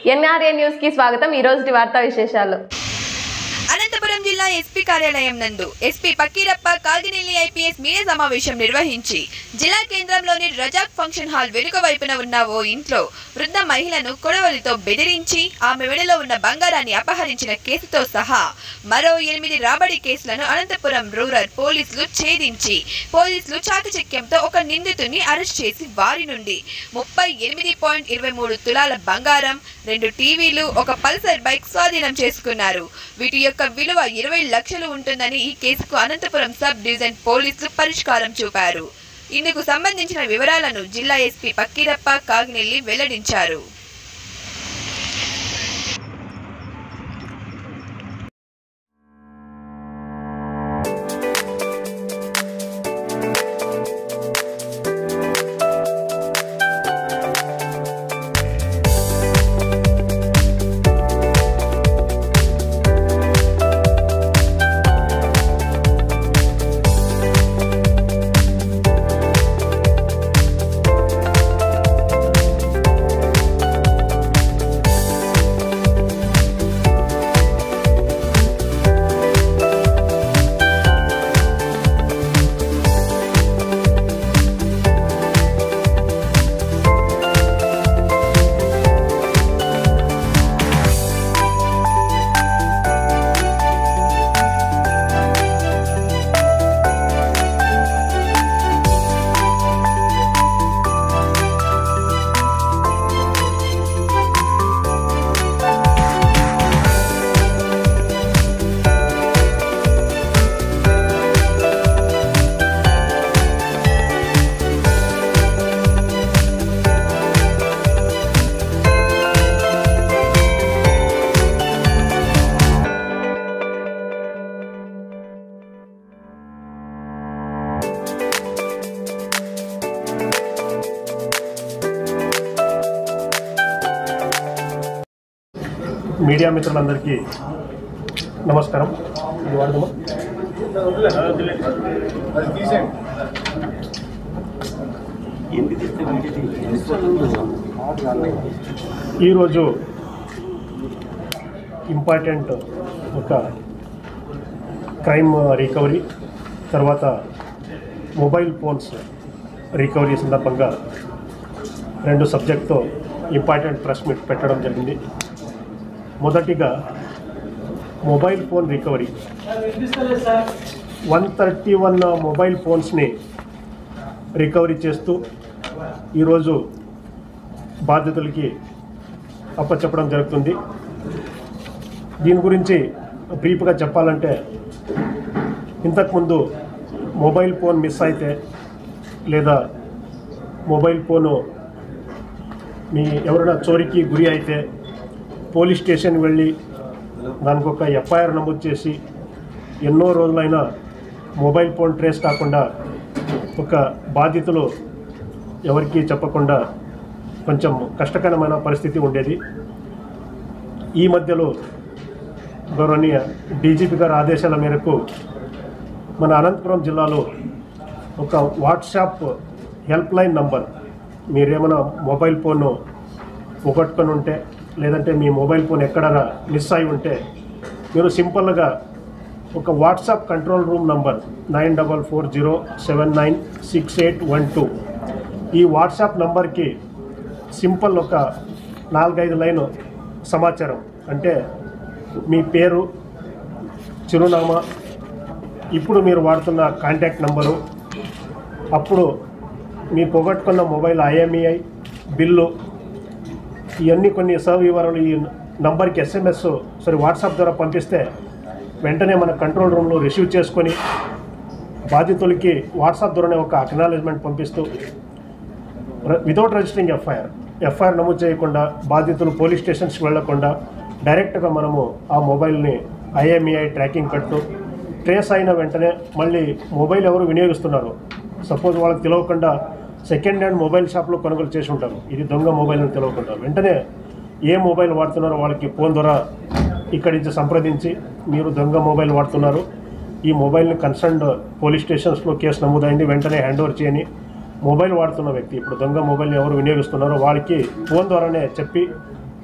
NRA news కి స్వాగతం ఈ రోజు వార్తా విశేషాలు అనంతపురం జిల్లా ఎస్పీ కార్యాలయం నందు SP Pakkirappa Kaginelli IPS media సమావేశం నిర్వహించి జిల్లా కేంద్రంలోని రజాక్ ఫంక్షన్ హాల్ వెనుక వైపున ఉన్న ఓ ఇంట్లో వృద్ధ మహిళను కొడవలితో బెదిరించి ఆమె వెడలో ఉన్న బంగారాన్ని అపహరించిన కేసుతో సహా మరో ఎనిమిది రాబడి కేసులను అనంతపురం రూరల్ పోలీసులు ఛేదించి పోలీసులు చాకచక్యంతో ఒక నిందితుడిని అరెస్ట్ చేసి వారి నుండి ముప్పై ఎనిమిది పాయింట్ ఇరవై మూడు తులాల బంగారం రెండు టీవీలు ఒక పల్సర్ బైక్ స్వాధీనం చేసుకున్నారు వీటి యొక్క విలువ ఇరవై లక్షలు ఉంటుందని ఈ కేసుకు అనంతపురం సబ్ డివిజన్ పోలీసులు పరిష్కారం చూపారు ఇందుకు సంబంధించిన వివరాలను జిల్లా ఎస్పీ పక్కీరప్ప కాగినెల్లి వెల్లడించారు మీడియా మిత్రులందరికీ నమస్కారం ఇది వాడదామా ఈరోజు ఇంపార్టెంట్ ఒక క్రైమ్ రికవరీ తర్వాత మొబైల్ ఫోన్స్ రికవరీ సందర్భంగా రెండు సబ్జెక్ట్తో ఇంపార్టెంట్ ప్రెస్ మీట్ పెట్టడం జరిగింది మొదటిగా mobile phone recovery one thirty one mobile ఫోన్స్ని రికవరీ చేస్తూ ఈరోజు బాధితులకి అప్పచెప్పడం జరుగుతుంది దీని గురించి బ్రీఫ్గా చెప్పాలంటే ఇంతకుముందు మొబైల్ ఫోన్ మిస్ అయితే లేదా మొబైల్ ఫోను మీ ఎవరైనా చోరీకి గురి అయితే పోలీస్ స్టేషన్ వెళ్ళి దానికి ఒక ఎఫ్ఐఆర్ నమోదు చేసి ఎన్నో రోజులైనా మొబైల్ ఫోన్ ట్రేస్ కాకుండా ఒక బాధితులు ఎవరికీ చెప్పకుండా కొంచెం కష్టకరమైన పరిస్థితి ఉండేది ఈ మధ్యలో గౌరవనీయ డీజీపీ గారి ఆదేశాల మేరకు మన అనంతపురం జిల్లాలో ఒక వాట్సాప్ హెల్ప్ లైన్ నంబర్ మీరేమైనా మొబైల్ ఫోన్ పోగొట్టుకొని ఉంటే లేదంటే మీ మొబైల్ ఫోన్ ఎక్కడైనా మిస్ అయి ఉంటే మీరు సింపుల్గా ఒక WhatsApp control room number nine double four zero seven nine six eight one two ఈ వాట్సాప్ నంబర్కి సింపుల్ ఒక నాలుగైదు లైన్ సమాచారం అంటే మీ పేరు చిరునామా ఇప్పుడు మీరు వాడుతున్న కాంటాక్ట్ నంబరు అప్పుడు మీ పోగొట్టుకున్న మొబైల్ ఐఎంఈఐ బిల్లు ఇవన్నీ కొన్ని సర్వ్ వివరాలు ఈ నంబర్కి ఎస్ఎంఎస్ సరే వాట్సాప్ ద్వారా పంపిస్తే వెంటనే మన కంట్రోల్ రూమ్లో రిసీవ్ చేసుకొని బాధితులకి వాట్సాప్ ద్వారానే ఒక అక్నాలజ్మెంట్ పంపిస్తూ వితౌట్ రిజిస్టరింగ్ ఎఫ్ఐఆర్ ఎఫ్ఐఆర్ నమోదు చేయకుండా బాధితులు పోలీస్ స్టేషన్స్కి వెళ్లకుండా డైరెక్ట్గా మనము ఆ మొబైల్ని ఐఎంఈఐ ట్రాకింగ్ కట్టు ట్రేస్ అయిన వెంటనే మళ్ళీ మొబైల్ ఎవరు వినియోగిస్తున్నారు సపోజ్ వాళ్ళకి తెలియకుండా సెకండ్ హ్యాండ్ మొబైల్ షాప్లో కొనుగోలు చేసి ఉంటారు ఇది దొంగ మొబైల్ అని తెలియకుండా వెంటనే ఏ మొబైల్ వాడుతున్నారో వాళ్ళకి ఫోన్ ద్వారా ఇక్కడి నుంచి సంప్రదించి మీరు దొంగ మొబైల్ వాడుతున్నారు ఈ మొబైల్ని కన్సర్న్డ్ పోలీస్ స్టేషన్స్లో కేసు నమోదైంది వెంటనే హ్యాండ్ ఓవర్ చేయని మొబైల్ వాడుతున్న వ్యక్తి ఇప్పుడు దొంగ మొబైల్ని ఎవరు వినియోగిస్తున్నారో వాళ్ళకి ఫోన్ ద్వారానే చెప్పి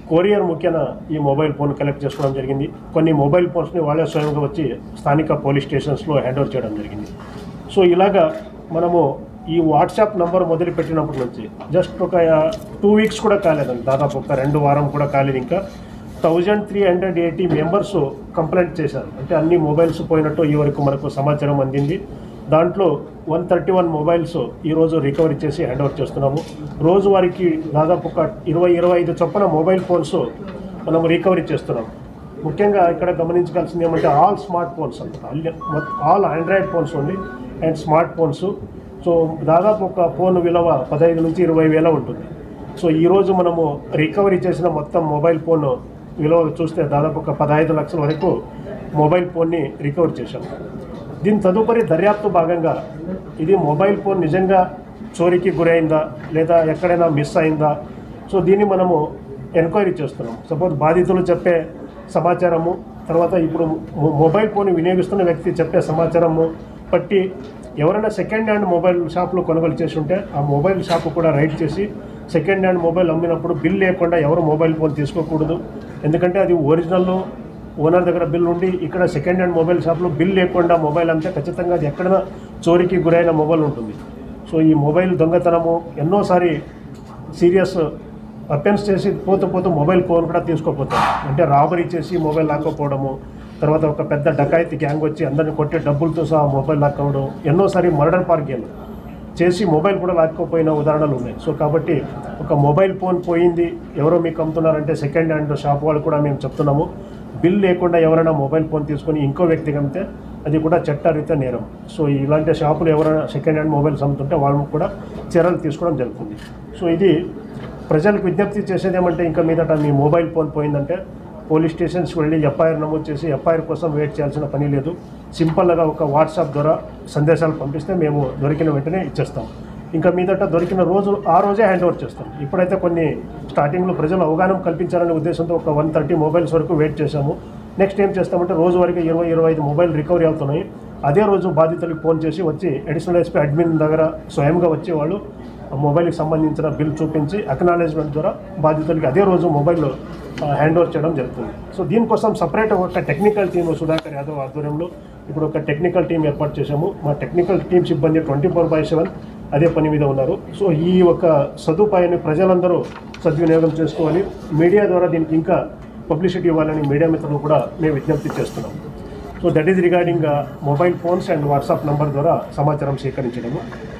కొరియర్ ముఖ్యన ఈ మొబైల్ ఫోన్ కలెక్ట్ చేసుకోవడం జరిగింది కొన్ని మొబైల్ ఫోన్స్ని వాళ్ళే స్వయంగా వచ్చి స్థానిక పోలీస్ స్టేషన్స్లో హ్యాండ్ ఓవర్ చేయడం జరిగింది సో ఇలాగా మనము ఈ వాట్సాప్ నంబర్ మొదలు పెట్టినప్పటి నుంచి జస్ట్ ఒక టూ వీక్స్ కూడా కాలేదండి దాదాపు ఒక రెండు వారం కూడా కాలేదు ఇంకా thousand three hundred eighty members complaint చేశారు అంటే అన్ని మొబైల్స్ పోయినట్టు ఈ వరకు మనకు సమాచారం అందింది దాంట్లో వన్ థర్టీ వన్ మొబైల్స్ ఈరోజు రికవరీ చేసి హ్యాండ్ ఓవర్ చేస్తున్నాము రోజువారికి దాదాపు ఒక ఇరవై ఇరవై ఐదు చొప్పున మొబైల్ ఫోన్స్ మనం రికవరీ చేస్తున్నాం ముఖ్యంగా ఇక్కడ గమనించవలసింది ఏమంటే ఆల్ స్మార్ట్ ఫోన్స్ అంటారు ఆల్ ఆండ్రాయిడ్ ఫోన్స్ ఉంది అండ్ స్మార్ట్ ఫోన్స్ సో దాదాపు ఒక ఫోన్ విలువ పదహైదు నుంచి ఇరవై వేల ఉంటుంది సో ఈరోజు మనము రికవరీ చేసిన మొత్తం మొబైల్ ఫోన్ విలువ చూస్తే దాదాపు ఒక పదహైదు లక్షల వరకు మొబైల్ ఫోన్ని రికవర్ చేశాం దీని తదుపరి దర్యాప్తు భాగంగా ఇది మొబైల్ ఫోన్ నిజంగా చోరీకి గురైందా లేదా ఎక్కడైనా మిస్ అయిందా సో దీన్ని మనము ఎంక్వైరీ చేస్తున్నాం సపోజ్ బాధితులు చెప్పే సమాచారము తర్వాత ఇప్పుడు మొ- మొబైల్ ఫోన్ వినియోగిస్తున్న వ్యక్తి చెప్పే సమాచారము బట్టి ఎవరైనా సెకండ్ హ్యాండ్ మొబైల్ షాప్లో కొనుగోలు చేసి ఉంటే ఆ మొబైల్ షాప్ కూడా రైడ్ చేసి సెకండ్ హ్యాండ్ మొబైల్ అమ్మినప్పుడు బిల్ లేకుండా ఎవరు మొబైల్ ఫోన్ తీసుకోకూడదు ఎందుకంటే అది ఒరిజినల్ ఓనర్ దగ్గర బిల్ ఉండి ఇక్కడ సెకండ్ హ్యాండ్ మొబైల్ షాప్లో బిల్ లేకుండా మొబైల్ అమ్మితే ఖచ్చితంగా అది ఎక్కడైనా చోరీకి గురైన మొబైల్ ఉంటుంది సో ఈ మొబైల్ దొంగతనము ఎన్నోసారి సీరియస్ అఫెన్స్ చేసి పోతూ పోతూ మొబైల్ ఫోన్ కూడా తీసుకోపోతారు అంటే రాబరీ చేసి మొబైల్ లాక్కపోవడము తర్వాత ఒక పెద్ద డకాయితీ గ్యాంగ్ వచ్చి అందరిని కొట్టే డబ్బులతో సహా మొబైల్ లాక్కోవడం ఎన్నోసారి మర్డర్ పార్గేలు చేసి మొబైల్ కూడా లాక్కపోయిన ఉదాహరణలు ఉన్నాయి సో కాబట్టి ఒక మొబైల్ ఫోన్ పోయింది ఎవరో మీకు అమ్ముతున్నారంటే సెకండ్ హ్యాండ్ షాప్ వాళ్ళు కూడా మేము చెప్తున్నాము బిల్ లేకుండా ఎవరైనా మొబైల్ ఫోన్ తీసుకొని ఇంకో వ్యక్తికి అమ్మితే అది కూడా చట్టరీత్యా నేరం సో ఇలాంటి షాపులు ఎవరైనా సెకండ్ హ్యాండ్ మొబైల్స్ అమ్ముతుంటే వాళ్ళకు కూడా చర్యలు తీసుకోవడం జరుగుతుంది సో ఇది ప్రజలకు విజ్ఞప్తి చేసేది ఏమంటే ఇంకా మీదట మీ మొబైల్ ఫోన్ పోయిందంటే పోలీస్ స్టేషన్స్కి వెళ్ళి ఎఫ్ఐఆర్ నమోదు చేసి ఎఫ్ఐఆర్ కోసం వెయిట్ చేయాల్సిన పని లేదు సింపుల్గా ఒక వాట్సాప్ ద్వారా సందేశాలు పంపిస్తే మేము దొరికిన వెంటనే ఇచ్చేస్తాం ఇంకా మీదట దొరికిన రోజు ఆ రోజే హ్యాండ్ ఓవర్ చేస్తాం ఇప్పుడైతే కొన్ని స్టార్టింగ్లో ప్రజలు అవగాహన కల్పించాలనే ఉద్దేశంతో ఒక వన్ థర్టీ మొబైల్స్ వరకు వెయిట్ చేశాము నెక్స్ట్ ఏం చేస్తామంటే రోజు వరకు ఇరవై ఇరవై ఐదు మొబైల్ రికవరీ అవుతున్నాయి అదే రోజు బాధితులకు ఫోన్ చేసి వచ్చి అడిషనల్ ఎస్పీ అడ్మిన్ దగ్గర స్వయంగా వచ్చి వాళ్ళు ఆ మొబైల్కి సంబంధించిన బిల్ చూపించి అక్నాలెడ్జ్మెంట్ ద్వారా బాధితులకి అదే రోజు మొబైల్ హ్యాండ్ ఓవర్ చేయడం జరుగుతుంది సో దీనికోసం సపరేట్ ఒక టెక్నికల్ టీమ్ సుధాకర్ యాదవ్ ఆధ్వర్యంలో ఇప్పుడు ఒక టెక్నికల్ టీం ఏర్పాటు చేశాము మా టెక్నికల్ టీం సిబ్బంది ట్వంటీ ఫోర్ బై సెవెన్ అదే పని మీద ఉన్నారు సో ఈ ఒక సదుపాయాన్ని ప్రజలందరూ సద్వినియోగం చేసుకోవాలి మీడియా ద్వారా దీనికి ఇంకా పబ్లిసిటీ ఇవ్వాలని మీడియా మిత్రులు కూడా మేము విజ్ఞప్తి చేస్తున్నాం so that is regarding mobile phones and WhatsApp number ద్వారా సమాచారం సేకరించడము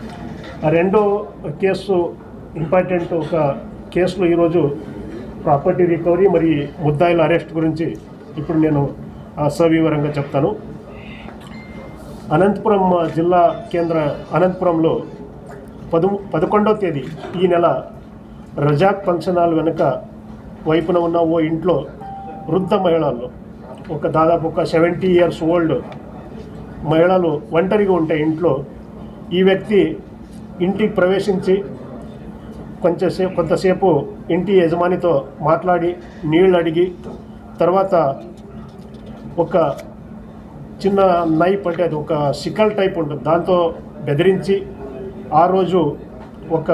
ఆ రెండో కేసు ఇంపార్టెంట్ ఒక కేసులో ఈరోజు ప్రాపర్టీ రికవరీ మరి ముద్దాయిల అరెస్ట్ గురించి ఇప్పుడు నేను ఆ, సవివరంగా చెప్తాను అనంతపురం జిల్లా కేంద్ర అనంతపురంలో పదు పదకొండవ తేదీ ఈ నెల రజాక్ ఫంక్షన్ హాల్ వెనుక వైపున ఉన్న ఓ ఇంట్లో వృద్ధ మహిళలు ఒక దాదాపు ఒక సెవెంటీ ఇయర్స్ ఓల్డ్ మహిళలు ఒంటరిగా ఉంటే ఇంట్లో ఈ వ్యక్తి ఇంటికి ప్రవేశించి కొంచెంసేపు కొంతసేపు ఇంటి యజమానితో మాట్లాడి నీళ్ళు అడిగి తర్వాత ఒక చిన్న నైఫ్ అంటే అది ఒక సికల్ టైప్ ఉంటుంది దాంతో బెదిరించి ఆ రోజు ఒక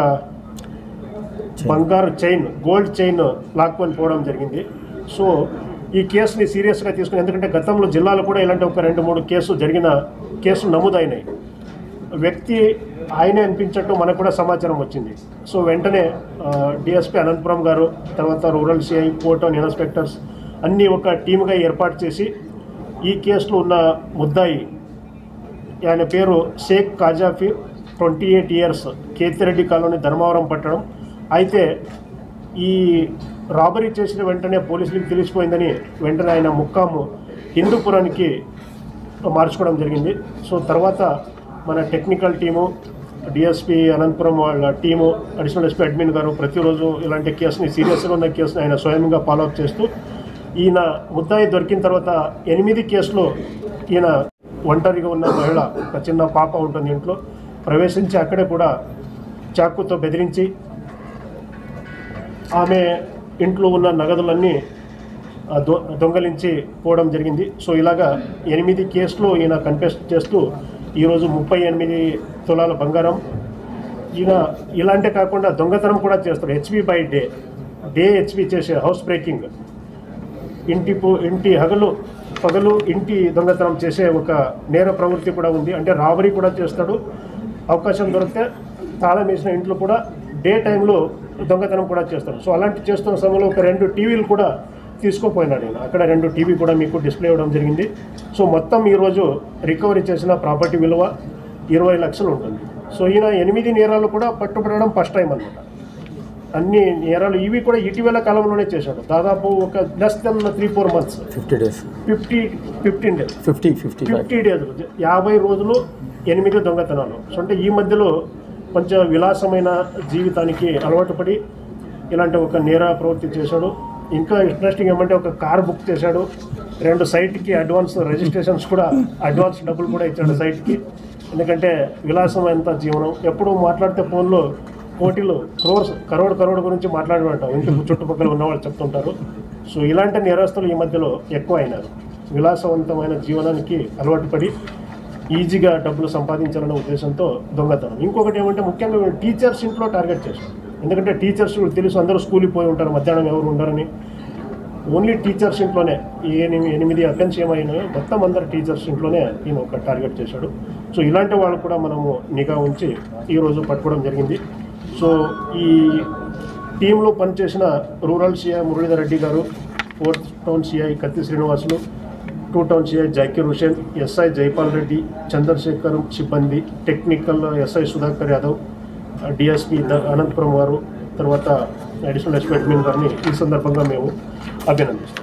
బంగారు చైన్ గోల్డ్ చైన్ లాక్కొని పోవడం జరిగింది సో ఈ కేసుని సీరియస్గా తీసుకుని ఎందుకంటే గతంలో జిల్లాలో కూడా ఇలాంటి ఒక రెండు మూడు కేసులు జరిగిన కేసులు నమోదైనాయి వ్యక్తి ఆయనే అనిపించట్టు మనకు కూడా సమాచారం వచ్చింది సో వెంటనే డిఎస్పీ అనంతపురం గారు తర్వాత రూరల్ సిఐ కోర్టు ఇన్స్పెక్టర్స్ అన్నీ ఒక టీమ్గా ఏర్పాటు చేసి ఈ కేసులో ఉన్న ముద్దాయి ఆయన పేరు Shaik Kajafeer twenty eight years Ketireddy colony Dharmavaram పట్టణం అయితే ఈ రాబరీ చేసిన వెంటనే పోలీసులకు తెలిసిపోయిందని వెంటనే ఆయన ముక్కాము హిందూపురానికి మార్చుకోవడం జరిగింది సో తర్వాత మన టెక్నికల్ టీము డిఎస్పీ అనంతపురం వాళ్ళ టీము అడిషనల్ ఎస్పీ అడ్మిన్ గారు ప్రతిరోజు ఇలాంటి కేసుని సీరియస్గా ఉన్న కేసుని ఆయన స్వయంగా ఫాలోఅప్ చేస్తూ ఈయన ముద్దాయి దొరికిన తర్వాత ఎనిమిది కేసులు ఈయన ఒంటరిగా ఉన్న మహిళ ఒక చిన్న పాప ఉంటుంది ఇంట్లో ప్రవేశించి అక్కడే కూడా చాకుతో బెదిరించి ఆమె ఇంట్లో ఉన్న నగదులన్నీ ఆ, దొ దొంగలించి పోవడం జరిగింది సో ఇలాగా ఎనిమిది కేసులు ఈయన కన్ఫెస్ట్ చేస్తూ ఈరోజు ముప్పై ఎనిమిది తులాల బంగారం ఈయన ఇలాంటి కాకుండా దొంగతనం కూడా చేస్తారు HB by day day HP చేసే హౌస్ బ్రేకింగ్ ఇంటి పో ఇంటి హగలు పగలు ఇంటి దొంగతనం చేసే ఒక నేర ప్రవృత్తి కూడా ఉంది అంటే రాబరీ కూడా చేస్తాడు అవకాశం దొరికితే తాళం వేసిన ఇంట్లో కూడా డే టైంలో దొంగతనం కూడా చేస్తాడు సో అలాంటి చేస్తున్న సమయంలో ఒక రెండు టీవీలు కూడా తీసుకోపోయినాడు నేను అక్కడ రెండు టీవీ కూడా మీకు డిస్ప్లే ఇవ్వడం జరిగింది సో మొత్తం ఈరోజు రికవరీ చేసిన ప్రాపర్టీ విలువ ఇరవై లక్షలు ఉంటుంది సో ఈయన ఎనిమిది నేరాలు కూడా పట్టుబడడం ఫస్ట్ టైం అనమాట అన్ని నేరాలు ఇవి కూడా ఇటీవల కాలంలోనే చేశాడు దాదాపు ఒక less than three four months fifty days fifty fifteen days fifty fifty five fifty days యాభై రోజులు ఎనిమిది దొంగతనాలు సో అంటే ఈ మధ్యలో కొంచెం విలాసమైన జీవితానికి అలవాటు పడి ఇలాంటి ఒక నేర ప్రవృత్తి చేశాడు ఇంకా ఇంట్రెస్టింగ్ ఏమంటే ఒక కార్ బుక్ చేశాడు రెండు సైట్కి అడ్వాన్స్ రిజిస్ట్రేషన్స్ కూడా అడ్వాన్స్ డబ్బులు కూడా ఇచ్చాడు సైట్కి ఎందుకంటే విలాసమైన జీవనం ఎప్పుడు మాట్లాడితే ఫోన్లో కోటిలు క్రోర్స్ కరోడ్ కరోడ్ గురించి మాట్లాడమంటాం ఇంటి చుట్టుపక్కల ఉన్నవాళ్ళు చెప్తుంటారు సో ఇలాంటి నేరస్తులు ఈ మధ్యలో ఎక్కువ అయినారు విలాసవంతమైన జీవనానికి అలవాటు పడి ఈజీగా డబ్బులు సంపాదించాలనే ఉద్దేశంతో దొంగతనం ఇంకొకటి ఏమంటే ముఖ్యంగా వీళ్ళు టీచర్స్ ఇంట్లో టార్గెట్ చేశారు ఎందుకంటే టీచర్స్ వీళ్ళు తెలుసు అందరూ స్కూల్కి పోయి ఉంటారు మధ్యాహ్నం ఎవరు ఉండరని ఓన్లీ టీచర్స్ ఇంట్లోనే ఈ ఎనిమిది ఎనిమిది అఫెన్స్ ఏమైనాయో మొత్తం అందరు టీచర్స్ ఇంట్లోనే ఈయన ఒక టార్గెట్ చేశాడు సో ఇలాంటి వాళ్ళు కూడా మనము నిఘా ఉంచి ఈరోజు పట్టుకోవడం జరిగింది సో ఈ టీంలో పనిచేసిన రూరల్ సిఐ మురళీధర్ రెడ్డి గారు fourth town CI Katti Srinivasulu two town CI Zakir Hussain SI Jaipal Reddy Chandrashekar సిబ్బంది technical SI Sudhakar Yadav DSP Anantapuram వారు తర్వాత అడిషనల్ ఎస్పెక్ట్ గారిని ఈ సందర్భంగా మేము అభినందిస్తాం